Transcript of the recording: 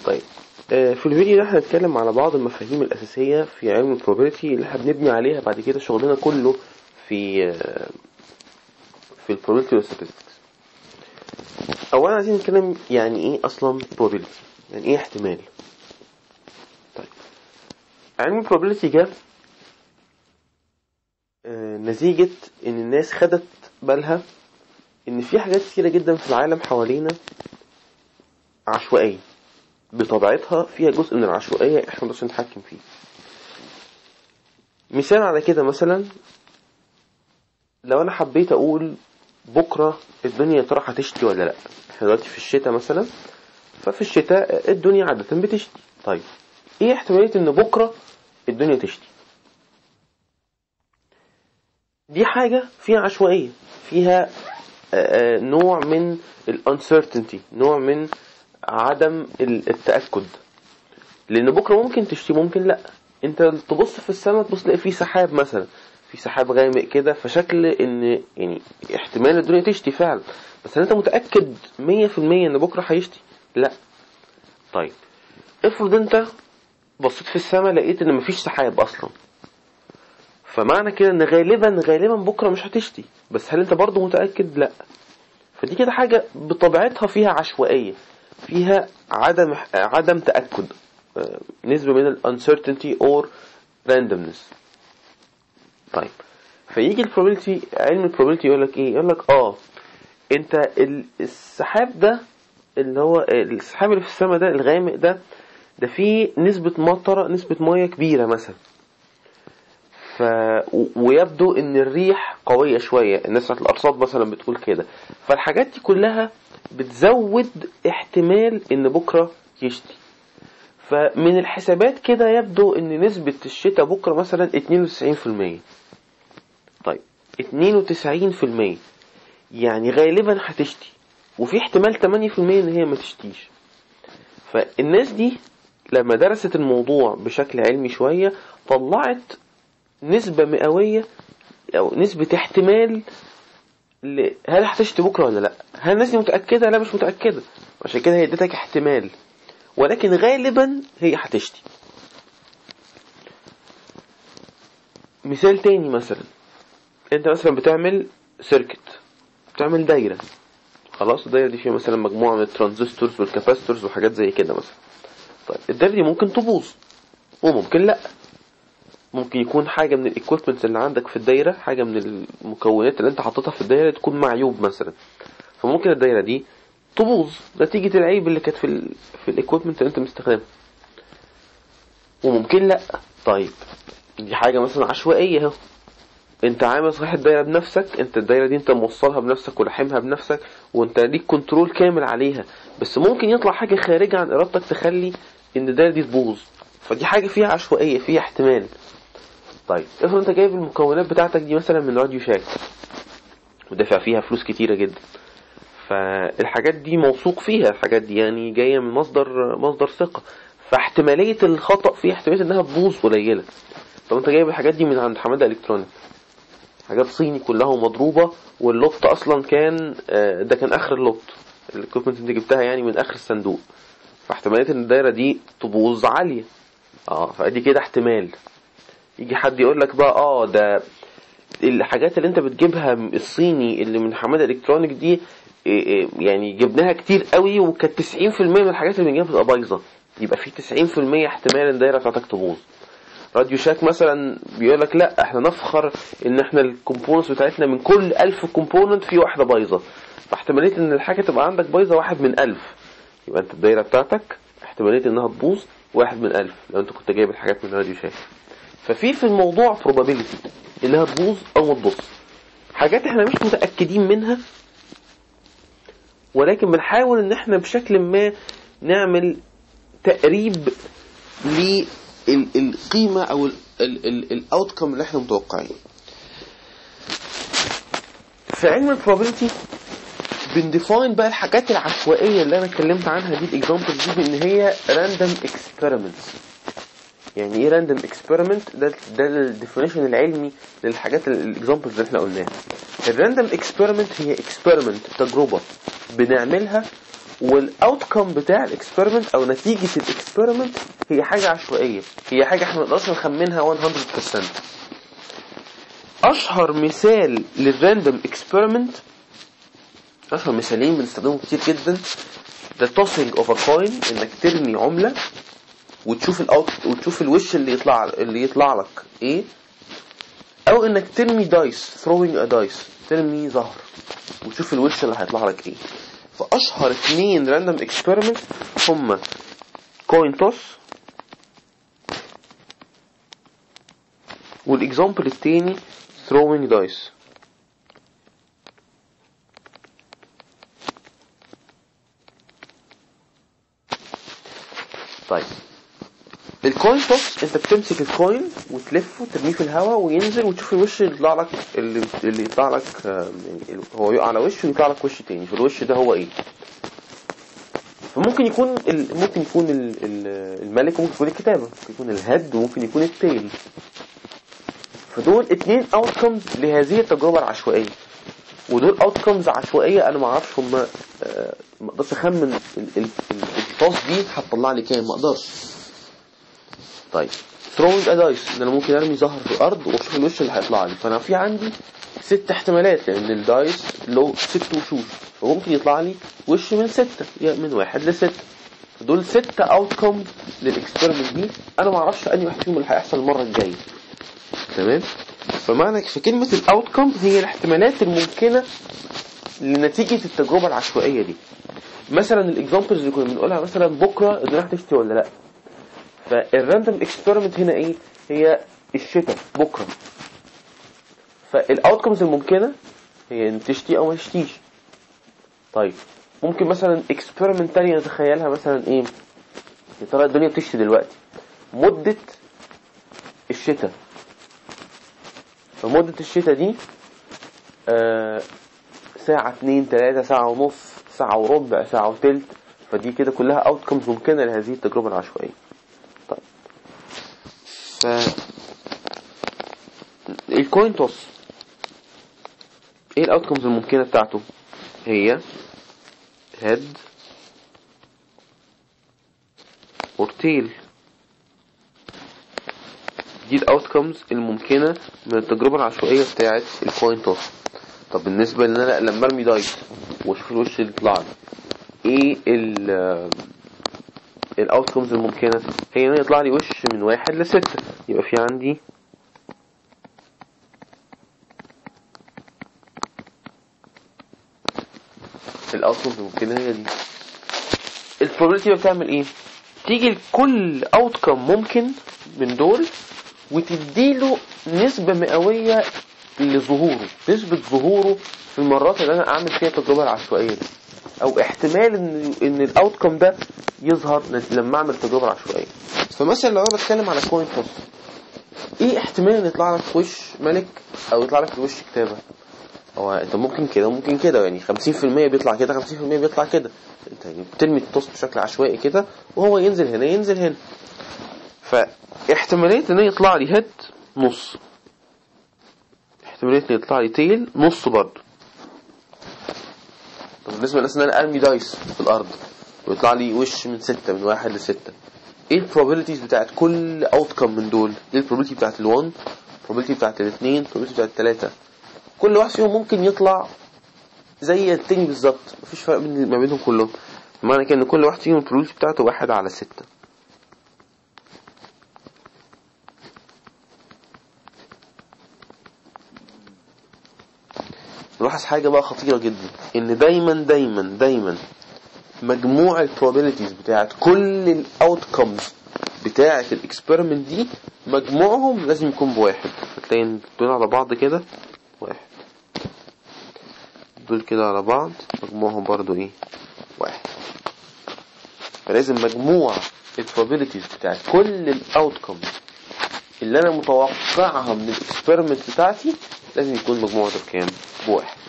طيب آه، في الفيديو ده هنتكلم على بعض المفاهيم الأساسية في علم البروبابيلتي اللي هنبني عليها بعد كده شغلنا كله في آه، في البروبابيلتي والستاتستكس أولا عايزين نتكلم يعني إيه أصلا probability يعني إيه احتمال طيب علم البروبابيلتي جه آه، نتيجة إن الناس خدت بالها إن في حاجات كتيرة جدا في العالم حوالينا عشوائية بطبيعتها فيها جزء من العشوائية احنا مش نتحكم فيه مثال على كده مثلا لو انا حبيت اقول بكرة الدنيا يا ترى هتشتي ولا لا احنا دلوقتي في الشتاء مثلا ففي الشتاء الدنيا عادة بتشتي طيب ايه احتمالية ان بكرة الدنيا تشتي دي حاجة فيها عشوائية فيها آه، آه، نوع من ال uncertainty نوع من عدم ال- التأكد لأن بكرة ممكن تشتي ممكن لأ أنت تبص في السماء تبص تلاقي في سحاب مثلا في سحاب غامق كده فشكل إن يعني احتمال الدنيا تشتي فعلا بس هل أنت متأكد مية في المية إن بكرة هيشتي؟ لأ طيب افرض أنت بصيت في السماء لقيت إن مفيش سحاب أصلا فمعنى كده إن غالبا غالبا بكرة مش هتشتي بس هل أنت برضه متأكد؟ لأ فدي كده حاجة بطبيعتها فيها عشوائية فيها عدم عدم تأكد آه، نسبة من ال uncertainty or randomness طيب فيجي ال probability علم ال probability يقول لك ايه يقول لك اه انت ال- السحاب ده اللي هو السحاب اللي في السماء ده الغامق ده ده فيه نسبة مطرة نسبة مية كبيرة مثلا ف و- ويبدو ان الريح قوية شوية الناس بتاعت الارصاد مثلا بتقول كده فالحاجات دي كلها بتزود احتمال ان بكرة يشتي فمن الحسابات كده يبدو ان نسبة الشتاء بكرة مثلا 92% طيب 92% يعني غالبا هتشتي وفي احتمال 8% ان هي ما تشتيش فالناس دي لما درست الموضوع بشكل علمي شوية طلعت نسبة مئوية أو نسبة احتمال ل- هل هتشتي بكرة ولا لا هل الناس دي متأكدة لا مش متأكدة عشان كده هي ادتك احتمال ولكن غالبا هي هتشتي مثال تاني مثلا انت مثلا بتعمل سيركت بتعمل دايرة خلاص الدايرة دي فيها مثلا مجموعة من الترانزستورز والكاباستورز وحاجات زي كده مثلا طيب الدايرة دي ممكن تبوظ وممكن لا ممكن يكون حاجة من الايكويبمنتس اللي عندك في الدايرة حاجة من المكونات اللي انت حاططها في الدايرة تكون معيوب مثلا فممكن الدايرة دي تبوظ نتيجة العيب اللي كانت في ال في الايكويبمنت اللي انت مستخدمه وممكن لا طيب دي حاجة مثلا عشوائية اهو انت عامل صحيح الدايرة بنفسك انت الدايرة دي انت موصلها بنفسك ولحمها بنفسك وانت ليك كنترول كامل عليها بس ممكن يطلع حاجة خارجة عن ارادتك تخلي ان الدايرة دي تبوظ فدي حاجة فيها عشوائية فيها احتمال طيب افرض انت جايب المكونات بتاعتك دي مثلا من راديو شاك ودافع فيها فلوس كتيرة جدا فالحاجات دي موثوق فيها الحاجات دي يعني جاية من مصدر مصدر ثقة فاحتمالية الخطأ فيها احتمالية انها تبوظ قليلة طب انت جايب الحاجات دي من عند حمادة الكترونيك حاجات صيني كلها ومضروبة واللوت اصلا كان آه، ده كان اخر اللوت الاكويبمنت انت جبتها يعني من اخر الصندوق فاحتمالية ان الدايرة دي تبوظ عالية اه فادي كده احتمال يجي حد يقول لك بقى اه ده الحاجات اللي انت بتجيبها من الصيني اللي من حمادة الكترونيك دي إيه إيه يعني جبناها كتير قوي وكانت 90% من الحاجات اللي بنجيبها بتبقى بايظه يبقى في 90% احتمال ان الدايره بتاعتك تبوظ راديو شاك مثلا بيقول لك لا احنا نفخر ان احنا الكومبوننتس بتاعتنا من كل 1000 كومبوننت في واحده بايظه فاحتماليه ان الحاجه تبقى عندك بايظه واحد من 1000 يبقى انت الدايره بتاعتك احتماليه انها تبوظ واحد من 1000 لو انت كنت جايب الحاجات من راديو شاك ففي في الموضوع probability انها تبوظ او ما تبوظ حاجات احنا مش متاكدين منها ولكن بنحاول ان احنا بشكل ما نعمل تقريب للقيمة او الاوتكم اللي احنا متوقعينه في علم البروبابيلتي بنديفاين بقى الحاجات العشوائية اللي انا اتكلمت عنها دي الاكزامبلز دي بان هي random experiments يعني ايه راندوم اكسبيرمنت ده ده الديفينيشن العلمي للحاجات الاكزامبلز اللي احنا قلناها الراندوم اكسبيرمنت هي اكسبيرمنت تجربه بنعملها والاوتكم بتاع الاكسبيرمنت او نتيجة الاكسبيرمنت هي حاجة عشوائية هي حاجة احنا ما نقدرش نخمنها 100% اشهر مثال للراندوم اكسبيرمنت اشهر مثالين بنستخدمهم كتير جدا the tossing of a coin انك ترمي عملة وتشوف الاوت وتشوف الوش اللي يطلع اللي يطلع لك ايه او انك ترمي دايس throwing a dice ترمي زهر وتشوف الوش اللي هيطلع لك ايه فاشهر اتنين راندوم اكسبيرمنت هما كوين توس والاكزامبل التاني throwing dice طيب الكوين توس انت بتمسك الكوين وتلفه ترميه في الهواء وينزل وتشوف الوش اللي يطلع لك اللي, اللي يطلع لك آه، يعني هو يقع على وش ويطلع لك وش تاني فالوش ده هو ايه فممكن يكون ال... ممكن يكون ال... ال- الملك وممكن يكون الكتابة ممكن يكون الهد وممكن يكون التيل فدول اتنين اوتكمز لهذه التجربة العشوائية ودول اوتكمز عشوائية انا ما اعرفش هم ما اقدرش اخمن ال- ال- ال- الطاس دي هتطلع لي كام ما اقدرش طيب throwing a dice ان انا ممكن ارمي زهر في الارض واشوف الوش اللي هيطلع لي فانا في عندي ست احتمالات لان الدايس له ست وشوش فممكن يطلع لي وش من ستة يعني من واحد لستة دول ستة اوتكم للاكسبيرمنت دي انا ما اعرفش انهي واحد فيهم اللي هيحصل المرة الجاية تمام فمعنى فكلمة الاوتكم هي الاحتمالات الممكنة لنتيجة التجربة العشوائية دي مثلا الاكزامبلز اللي كنا بنقولها مثلا بكرة الدنيا هتشتي ولا لا فالراندوم اكسبيرمنت هنا ايه هي الشتاء بكرة فالاوتكمز الممكنة هي ان تشتي او ما تشتيش طيب ممكن مثلا اكسبيرمنت تانية نتخيلها مثلا ايه يا ترى الدنيا بتشتي دلوقتي مدة الشتاء فمدة الشتاء دي آه ساعة اتنين تلاتة ساعة ونص ساعة وربع ساعة وتلت فدي كده كلها اوتكمز ممكنة لهذه التجربة العشوائية طيب ف الكوين توس ايه الاوتكمز الممكنة بتاعته هي head or tail دي الاوتكمز الممكنة من التجربة العشوائية بتاعة الكوين توس طب بالنسبة لان انا لما ارمي دايس واشوف الوش اللي يطلع لي ايه ال الاوتكمز الممكنة هي ان يطلع لي وش من واحد لستة يبقى في عندي الاوتكمز الممكنة هي دي البروبابيلتي بقى بتعمل ايه تيجي لكل اوتكم ممكن من دول وتديله نسبة مئوية لظهوره نسبة ظهوره في المرات اللي انا اعمل فيها التجربة العشوائية دي او احتمال ان ان الاوتكم ده يظهر لما اعمل التجربة العشوائية فمثلا لو انا بتكلم على كوين توس ايه احتمال ان يطلع لك وش ملك او يطلع لك وش كتابة هو انت ممكن كده وممكن كده يعني 50% بيطلع كده 50% بيطلع كده انت يعني بترمي التوست بشكل عشوائي كده وهو ينزل هنا ينزل هنا فاحتمالية ان يطلع لي هيد نص احتمالية ان يطلع لي تيل نص برضه طب بالنسبة للناس ان انا ارمي دايس في الارض ويطلع لي وش من ستة من واحد لستة ايه البروبابيلتيز بتاعت كل اوتكم من دول ايه البروبابيلتي بتاعت ال1 البروبابيلتي بتاعت الاثنين البروبابيلتي بتاعت الثلاثة كل واحد فيهم ممكن يطلع زي التاني بالظبط مفيش فرق بين ما بينهم كلهم معنى كده ان كل واحد فيهم البروبابيلتي بتاعته واحد على ستة نلاحظ حاجة بقى خطيرة جدا ان دايما دايما دايما مجموع البروبابيلتيز بتاعت كل الاوتكمز بتاعت الاكسبيرمنت دي مجموعهم لازم يكون بواحد فتلاقي دول على بعض كده واحد دول كده على بعض مجموعهم برضو ايه واحد فلازم مجموع البروبابيلتيز بتاعت كل الاوتكمز اللي انا متوقعها من الاكسبيرمنت بتاعتي لازم يكون مجموعه ده بكام بواحد